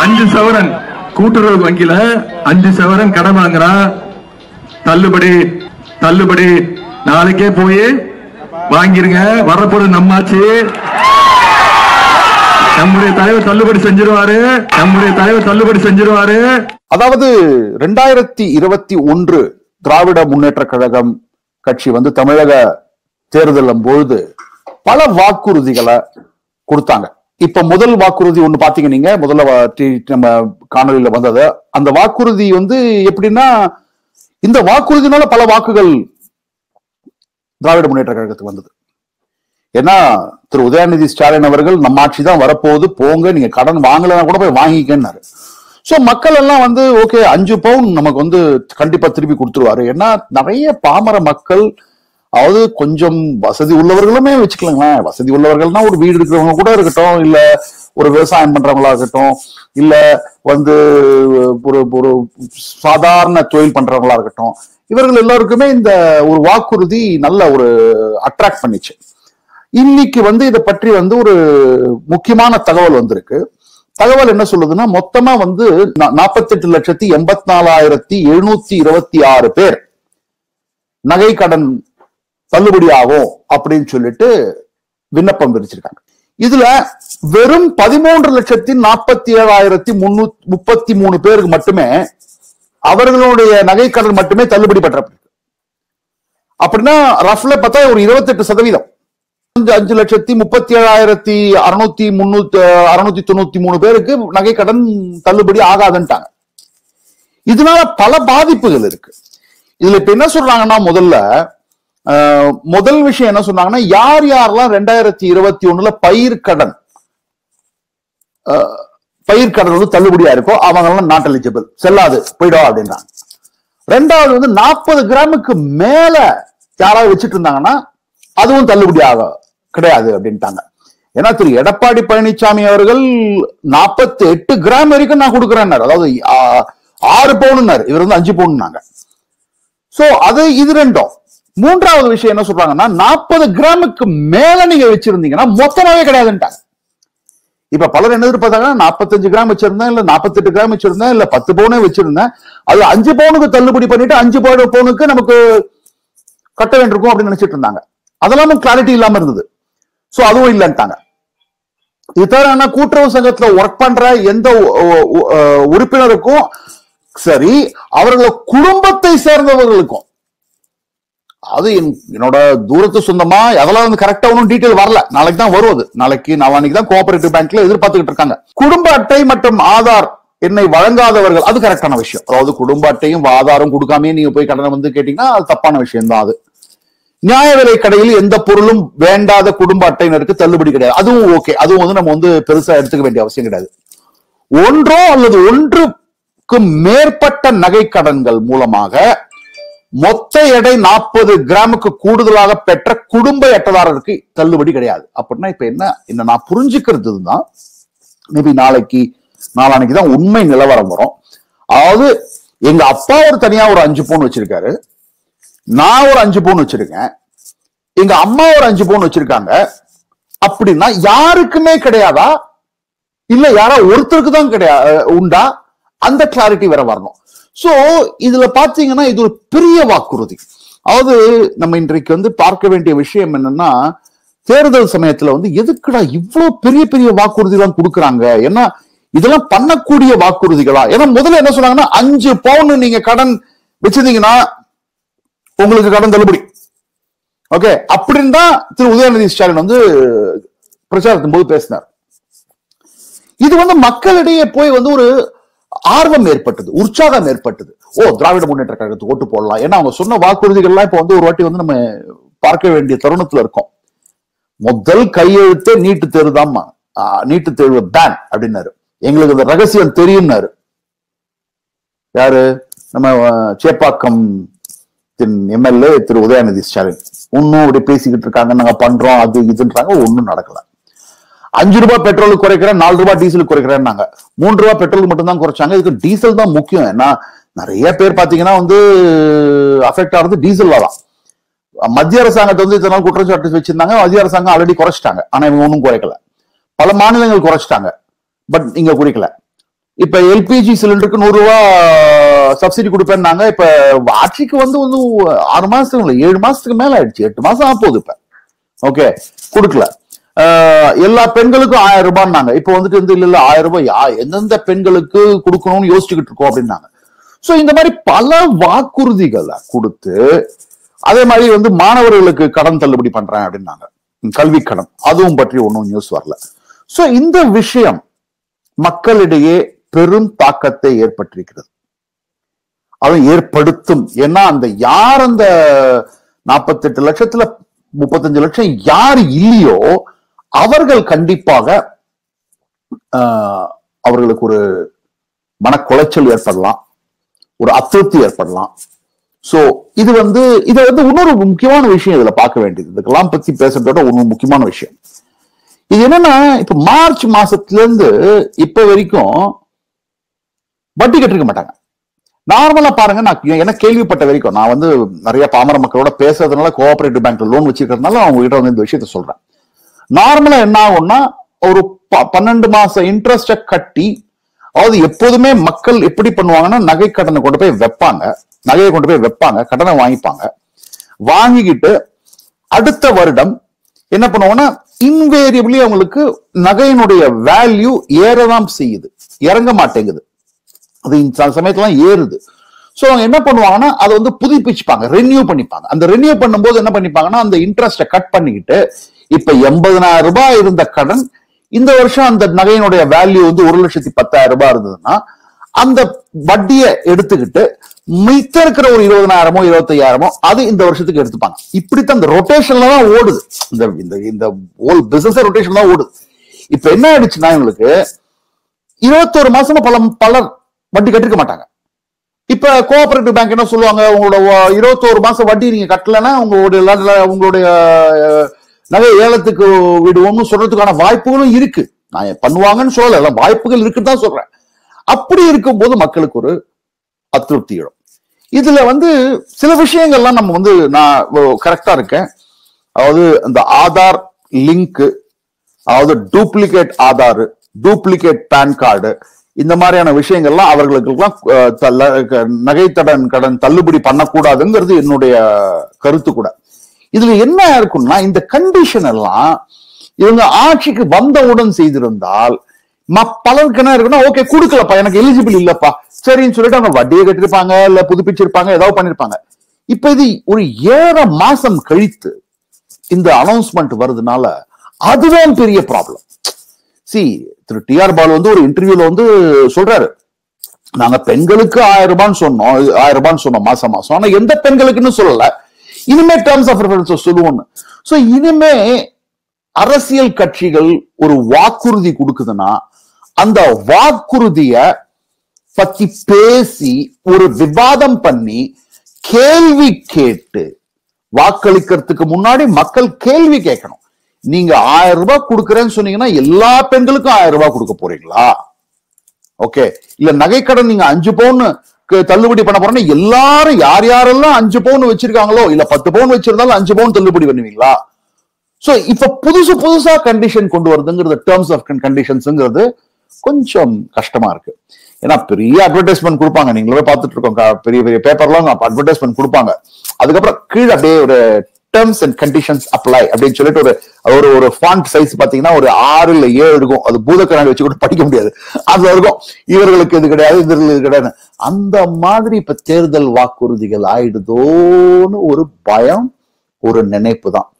அஞ்சு சவரன் கூட்டுறவு வங்கியில அஞ்சு சவரன் கடன் வாங்குறா தள்ளுபடி தள்ளுபடி நாளைக்கே போய் வாங்கிருங்க வரப்போறது நம்மாச்சு நம்முடைய தலைவர் தள்ளுபடி செஞ்சிருவாரு நம்முடைய தலைவர் தள்ளுபடி செஞ்சிருவாரு அதாவது ரெண்டாயிரத்தி இருபத்தி ஒன்று திராவிட முன்னேற்ற கழகம் கட்சி வந்து தமிழக தேர்தலும் பொழுது பல வாக்குறுதிகளை கொடுத்தாங்க இப்ப முதல் வாக்குறுதி ஒண்ணு பாத்தீங்க நீங்க முதல்ல வா- டி- நம்ம காணொலியில வந்தது அந்த வாக்குறுதி வந்து எப்படின்னா இந்த வாக்குறுதினால பல வாக்குகள் திராவிட முன்னேற்ற கழகத்துக்கு வந்தது ஏன்னா திரு உதயநிதி ஸ்டாலின் அவர்கள் நம்ம ஆட்சி தான் வரப்போகுது போங்க நீங்க கடன் வாங்கலைன்னா கூட போய் வாங்கிக்கன்னாரு சோ மக்கள் எல்லாம் வந்து ஓகே அஞ்சு பவுன் நமக்கு வந்து கண்டிப்பா திருப்பி கொடுத்துருவாரு ஏன்னா நிறைய பாமர மக்கள் அதாவது கொஞ்சம் வசதி உள்ளவர்களுமே வச்சுக்கலாங்களேன் வசதி உள்ளவர்கள்னா ஒரு வீடு இருக்கிறவங்க கூட இருக்கட்டும் இல்ல ஒரு விவசாயம் பண்றவங்களா இருக்கட்டும் இல்ல வந்து ஒரு ஒரு சாதாரண தொழில் பண்றவங்களா இருக்கட்டும் இவர்கள் எல்லாருக்குமே இந்த ஒரு வாக்குறுதி நல்ல ஒரு அட்ராக்ட் பண்ணிச்சு இன்னைக்கு வந்து இதை பற்றி வந்து ஒரு முக்கியமான தகவல் வந்திருக்கு தகவல் என்ன சொல்லுதுன்னா மொத்தமா வந்து நாற்பத்தெட்டு லட்சத்தி எண்பத்தி நாலாயிரத்தி எழுநூத்தி இருபத்தி ஆறு பேர் நகை கடன் தள்ளுபடி ஆகும் அப்படின்னு சொல்லிட்டு விண்ணப்பம் விரிச்சிருக்காங்க இதுல வெறும் பதிமூன்று லட்சத்தி நாற்பத்தி ஏழாயிரத்தி முன்னூத்தி முப்பத்தி மூணு பேருக்கு மட்டுமே அவர்களுடைய நகை கடன் மட்டுமே தள்ளுபடி பெற்றப்பட்டிருக்கு அப்படின்னா ரஃப்ல பார்த்தா ஒரு இருபத்தெட்டு சதவீதம் அஞ்சு அஞ்சு லட்சத்தி முப்பத்தி ஏழாயிரத்தி அறுநூத்தி முன்னூத்தி அறுநூத்தி தொண்ணூத்தி மூணு பேருக்கு நகை கடன் தள்ளுபடி ஆகாதுன்ட்டாங்க இதனால பல பாதிப்புகள் இருக்கு இதுல இப்ப என்ன சொல்றாங்கன்னா முதல்ல ஆஹ், முதல் விஷயம் என்ன சொன்னாங்கன்னா யார் யாரெல்லாம் ரெண்டாயிரத்தி இருபத்தி ஒண்ணுல பயிர் கடன் ஆஹ், பயிர் கடன் வந்து தள்ளுபடியா இருக்கோ அவங்க எல்லாம் நாட் எலிஜிபிள் செல்லாது போயிடும் அப்படின்றாங்க ரெண்டாவது வந்து நாற்பது கிராமுக்கு மேல யாராவது வச்சுட்டு இருந்தாங்கன்னா அதுவும் தள்ளுபடி ஆக கிடையாது அப்படின்ட்டாங்க ஏன்னா திரு எடப்பாடி பழனிசாமி அவர்கள் நாற்பத்தி எட்டு கிராம் வரைக்கும் நான் கொடுக்குறேன்னாரு அதாவது ஆ, ஆறு பவுனுன்னாரு இவர் வந்து அஞ்சு பவுன்னாங்க சோ அது இது ரெண்டும் மூன்றாவது விஷயம் என்ன சொல்றாங்கன்னா நாற்பது கிராமுக்கு மேல நீங்க வச்சிருந்தீங்கன்னா மொத்தமாவே கிடையாதுன்ட்டாங்க இப்ப பலர் என்ன எதிர்பார்த்தாங்கன்னா நாற்பத்தஞ்சு கிராம் வச்சிருந்தேன் இல்ல நாற்பத்தெட்டு கிராம் வச்சிருந்தேன் இல்ல பத்து பவுனே வச்சிருந்தேன் அது அஞ்சு பவுனுக்கு தள்ளுபடி பண்ணிட்டு அஞ்சு பவுன் பவுனுக்கு நமக்கு கட்ட வேண்டியிருக்கும் அப்படின்னு நினைச்சிட்டு இருந்தாங்க அதெல்லாம் கிளாரிட்டி இல்லாம இருந்தது சோ அதுவும் இல்லைன்ட்டாங்க இது தவிர என்ன கூட்டுறவு சங்கத்துல ஒர்க் பண்ற எந்த உ- உ- உ- அஹ் உறுப்பினருக்கும் சரி அவர்கள குடும்பத்தை சேர்ந்தவர்களுக்கும் அது என்- என்னோட தூரத்து சொந்தமா அதெல்லாம் வந்து கரெக்டா ஒன்றும் டீட்டெயில் வரல நாளைக்கு தான் வரும் அது நாளைக்கு நாளானிக்கு தான் கோஆபரேட்டிவ் பேங்க்ல எதிர்பார்த்துக்கிட்டு இருக்காங்க குடும்ப அட்டை மற்றும் ஆதார் என்னை வழங்காதவர்கள் அது கரெக்டான விஷயம் அதாவது குடும்ப அட்டையும் ஆதாரம் கொடுக்காமயே நீங்க போய் கடனை வந்து கேட்டீங்கன்னா அது தப்பான விஷயம் தான் அது நியாய விலை கடையில் எந்த பொருளும் வேண்டாத குடும்ப அட்டையினருக்கு தள்ளுபடி கிடையாது அதுவும் ஓகே அதுவும் வந்து நம்ம வந்து பெருசா எடுத்துக்க வேண்டிய அவசியம் கிடையாது ஒன்றோ அல்லது ஒன்றுக்கு மேற்பட்ட நகை கடன்கள் மூலமாக மொத்த எடை நாற்பது கிராமுக்கு கூடுதலாக பெற்ற குடும்ப அட்டைதாரருக்கு தள்ளுபடி கிடையாது அப்படின்னா இப்ப என்ன என்ன நான் புரிஞ்சுக்கிறது தான் மேபி நாளைக்கு நாளானைக்கு தான் உண்மை நிலவரம் வரும் அதாவது எங்க அப்பா ஒரு தனியா ஒரு அஞ்சு பவுன் வச்சிருக்காரு நான் ஒரு அஞ்சு பவுன் வச்சிருக்கேன் எங்க அம்மா ஒரு அஞ்சு பவுன் வச்சிருக்காங்க அப்படின்னா யாருக்குமே கிடையாதா இல்ல யாரா ஒருத்தருக்கு தான் கிடையாது உண்டா அந்த கிளாரிட்டி வேற வரணும் சோ இதுல பாத்தீங்கன்னா இது ஒரு பெரிய வாக்குறுதி அதாவது நம்ம இன்றைக்கு வந்து பார்க்க வேண்டிய விஷயம் என்னன்னா தேர்தல் சமயத்துல வந்து எதுக்குடா இவ்வளவு பெரிய பெரிய வாக்குறுதி எல்லாம் கொடுக்குறாங்க ஏன்னா இதெல்லாம் பண்ணக்கூடிய வாக்குறுதிகளா ஏன்னா முதல்ல என்ன சொன்னாங்கன்னா அஞ்சு பவுன் நீங்க கடன் வச்சிருந்தீங்கன்னா உங்களுக்கு கடன் தள்ளுபடி ஓகே அப்படின்னு தான் திரு உதயநிதி ஸ்டாலின் வந்து பிரச்சாரத்தின் போது பேசினார் இது வந்து மக்களிடையே போய் வந்து ஒரு ஆர்வம் ஏற்பட்டது உற்சாகம் ஏற்பட்டது ஓ திராவிட முன்னேற்ற கழகத்துக்கு ஓட்டு போடலாம் ஏன்னா அவங்க சொன்ன வாக்குறுதிகள்லாம் இப்ப வந்து ஒரு வாட்டி வந்து நம்ம பார்க்க வேண்டிய தருணத்துல இருக்கோம் முதல் கையெழுத்தே நீட்டு தேர்வுதாம்மா ஆஹ், நீட்டு தேர்வு பேன் அப்படின்னாரு எங்களுக்கு இந்த ரகசியம் தெரியும்னாரு யாரு நம்ம அஹ், சேப்பாக்கம் எம்எல்ஏ திரு உதயநிதி ஸ்டாலின் இன்னும் அப்படி பேசிக்கிட்டு இருக்காங்க நாங்க பண்றோம் அது இதுன்றாங்க ஒண்ணும் நடக்கல அஞ்சு ரூபாய் பெட்ரோலுக்கு குறைக்கிறேன் நாலு ரூபாய் டீசலுக்கு குறைக்கிறேன்னாங்க மூன்று ரூபாய் பெட்ரோல் மட்டும் தான் குறைச்சாங்க இதுக்கு டீசல் தான் முக்கியம் ஏன்னா நிறைய பேர் பாத்தீங்கன்னா வந்து அஃபெக்ட் ஆகுறது டீசல்ல தான் மத்திய அரசாங்கத்தை வந்து இத்தனை நாள் குற்றச்சாட்டு வச்சிருந்தாங்க மத்திய அரசாங்கம் ஆல்ரெடி குறைச்சிட்டாங்க ஆனா இவங்க ஒன்றும் குறைக்கல பல மாநிலங்கள் குறைச்சிட்டாங்க பட் இங்க குறைக்கல இப்ப எல்பிஜி சிலிண்டருக்கு நூறு ரூபாய் சப்சிடி கொடுப்பேன்னாங்க இப்ப ஆட்சிக்கு வந்து வந்து ஆறு மாசத்துக்கு இல்ல ஏழு மாசத்துக்கு மேல ஆயிடுச்சு எட்டு மாசம் ஆக போகுது இப்ப ஓகே கொடுக்கல ஆஹ் எல்லா பெண்களுக்கும் ஆயிரம் ரூபாய்னாங்க இப்ப வந்துட்டு வந்து இல்ல இல்ல ஆயிரம் ரூபாய் யா எந்தெந்த பெண்களுக்கு கொடுக்கணும்னு யோசிச்சுக்கிட்டு இருக்கோம் அப்படின்னாங்க சோ இந்த மாதிரி பல வாக்குறுதிகளை கொடுத்து அதே மாதிரி வந்து மாணவர்களுக்கு கடன் தள்ளுபடி பண்றேன் அப்படின்னாங்க கல்வி கடன் அதுவும் பற்றி ஒன்றும் நியூஸ் வரல சோ இந்த விஷயம் மக்களிடையே பெரும் தாக்கத்தை ஏற்பட்டிருக்கிறது அதை ஏற்படுத்தும் ஏன்னா அந்த யார் அந்த நாற்பத்தெட்டு லட்சத்துல முப்பத்தஞ்சு லட்சம் யார் இல்லையோ அவர்கள் கண்டிப்பாக ஆஹ், அவர்களுக்கு ஒரு மனக்குலைச்சல் ஏற்படலாம் ஒரு அதிருப்தி ஏற்படலாம் சோ இது வந்து இது வந்து இன்னொரு முக்கியமான விஷயம் இதுல பார்க்க வேண்டியது இதுக்கெல்லாம் பத்தி பேசுறதோட இன்னொரு முக்கியமான விஷயம் இது என்னன்னா இப்ப மார்ச் மாசத்துல இருந்து இப்ப வரைக்கும் வட்டி கட்டிருக்க மாட்டாங்க நார்மலா பாருங்க நான் என்ன கேள்விப்பட்ட வரைக்கும் நான் வந்து நிறைய பாமர மக்களோட பேசுறதுனால கோஆபரேட்டிவ் பேங்க்ல லோன் வச்சிருக்கிறதுனால அவங்க கிட்ட வந்து இந்த விஷயத்த சொல்றேன் நார்மலா என்ன ஆகும்னா ஒரு ப- பன்னெண்டு மாச இன்ட்ரெஸ்ட கட்டி அதாவது எப்போதுமே மக்கள் எப்படி பண்ணுவாங்கன்னா நகை கடனை கொண்டு போய் வைப்பாங்க நகையை கொண்டு போய் வைப்பாங்க கடனை வாங்கிப்பாங்க வாங்கிக்கிட்டு அடுத்த வருடம் என்ன பண்ணுவாங்கன்னா இன்வேரியபிளி அவங்களுக்கு நகையினுடைய வேல்யூ ஏறதான் செய்யுது இறங்க மாட்டேங்குது அது இந்த சமயத்துல ஏறுது சோ அவங்க என்ன பண்ணுவாங்கன்னா அதை வந்து புதுப்பிச்சுப்பாங்க ரெனியூ பண்ணிப்பாங்க அந்த ரெனியூ பண்ணும்போது என்ன பண்ணிப்பாங்கன்னா அந்த இன்ட்ரெஸ்ட கட் பண்ணிக்கிட்டு இப்ப எண்பதனாயிரம் ரூபாய் இருந்த கடன் இந்த வருஷம் அந்த நகையினுடைய வேல்யூ வந்து ஒரு லட்சத்தி பத்தாயிரம் ரூபாய் இருந்ததுன்னா அந்த வட்டியை எடுத்துக்கிட்டு மித்த இருக்கிற ஒரு இருபதனாயிரமோ இருபத்தையாயிரமோ அது இந்த வருஷத்துக்கு எடுத்துப்பாங்க இப்படித்தான் இந்த ரொட்டேஷன்ல தான் ஓடுது இந்த இந்த இந்த ஹோல் பிசினஸ் ரொட்டேஷன் தான் ஓடுது இப்ப என்ன ஆயிடுச்சுன்னா இவங்களுக்கு இருபத்தோரு மாசமா பல பலர் வட்டி கட்டிருக்க மாட்டாங்க இப்ப கோஆபரேட்டிவ் பேங்க் என்ன சொல்லுவாங்க உங்களோட வ- இருபத்தோரு மாசம் வட்டி நீங்க கட்டலைன்னா உங்களுடைய ல- உங்களுடைய அஹ், நகை ஏலத்துக்கு விடுவோம்னு சொல்றதுக்கான வாய்ப்புகளும் இருக்கு நான் பண்ணுவாங்கன்னு சொல்லல எல்லாம் வாய்ப்புகள் இருக்குன்னு தான் சொல்றேன் அப்படி இருக்கும்போது மக்களுக்கு ஒரு அதிருப்தி இடும் இதுல வந்து சில விஷயங்கள்லாம் நம்ம வந்து நான் கரெக்டா இருக்கேன் அதாவது அந்த ஆதார் லிங்க் அதாவது duplicate Aadhaar duplicate PAN card இந்த மாதிரியான விஷயங்கள்லாம் அவர்களுக்கெல்லாம் அஹ், தள்ள- க- நகைத்தடன் கடன் தள்ளுபடி பண்ணக்கூடாதுங்கிறது என்னுடைய கருத்து கூட இதுல என்ன இருக்கும்னா இந்த கண்டிஷன் எல்லாம் இவங்க ஆட்சிக்கு வந்தவுடன் செய்திருந்தால் ம- பலருக்கு என்ன இருக்குன்னா ஓகே கொடுக்கலப்பா எனக்கு எலிஜிபிள் இல்லப்பா சரின்னு சொல்லிட்டு அவங்க வட்டியை கட்டிருப்பாங்க இல்ல புதுப்பிச்சிருப்பாங்க ஏதாவது பண்ணிருப்பாங்க இப்ப இது ஒரு ஏழரை மாசம் கழித்து இந்த அனௌன்ஸ்மெண்ட் வருதுனால அதுதான் பெரிய problem C Thiru T R Baalu வந்து ஒரு இன்டர்வியூல வந்து சொல்றாரு நாங்க பெண்களுக்கு ஆயிரம் ரூபான்னு சொன்னோம் ஆயிரம் ரூபான்னு சொன்னோம் மாசம் மாசம் ஆனா எந்த பெண்களுக்குன்னு சொல்லல இனிமே டேர்ம்ஸ் ஆஃப் ரெஃபரன்ஸ் சொல்லுவோம்னு சோ இனிமே அரசியல் கட்சிகள் ஒரு வாக்குறுதி கொடுக்குதுன்னா அந்த வாக்குறுதிய பத்தி பேசி ஒரு விவாதம் பண்ணி கேள்வி கேட்டு வாக்களிக்கிறதுக்கு முன்னாடி மக்கள் கேள்வி கேட்கணும் நீங்க ஆயிரம் ரூபாய் கொடுக்கறேன்னு சொன்னீங்கன்னா எல்லா பெண்களுக்கும் ஆயிரம் ரூபாய் கொடுக்க போறீங்களா ஓகே இல்ல நகைக்கடன் நீங்க அஞ்சு பவுன் தள்ளுபடி பண்ண போறோம்னா எல்லாரும் யார் யாரெல்லாம் அஞ்சு பவுன் வச்சிருக்காங்களோ இல்ல பத்து பவுன் வச்சிருந்தாலும் அஞ்சு பவுன் தள்ளுபடி பண்ணுவீங்களா சோ இப்ப புதுசு புதுசா கண்டிஷன் கொண்டு வருதுங்கிறது டேர்ம்ஸ் ஆஃப் கண்டிஷன்ஸ்ங்கிறது கொஞ்சம் கஷ்டமா இருக்கு ஏன்னா பெரிய அட்வர்டைஸ்மெண்ட் கொடுப்பாங்க நீங்களே பார்த்துட்டு இருக்கோம் க- பெரிய பெரிய பேப்பர்லாம் அட்வர்டைஸ்மெண்ட் கொடுப்பாங்க அதுக்கப்புறம் கீழே அப்படியே ஒரு டேர்ம்ஸ் அண்ட் கண்டிஷன்ஸ் அப்ளை அப்படின்னு சொல்லிட்டு ஒரு ஒரு ஒரு ஃபாண்ட் சைஸ் பாத்தீங்கன்னா ஒரு ஆறு இல்ல ஏழு இருக்கும் அது பூதக்கண்ணாடி வச்சு கூட படிக்க முடியாது அது இருக்கும் இவர்களுக்கு இது கிடையாது இவர்களுக்கு இது கிடையாது அந்த மாதிரி இப்ப தேர்தல் வாக்குறுதிகள் ஆயிடுதோன்னு ஒரு பயம் ஒரு நினைப்பு தான்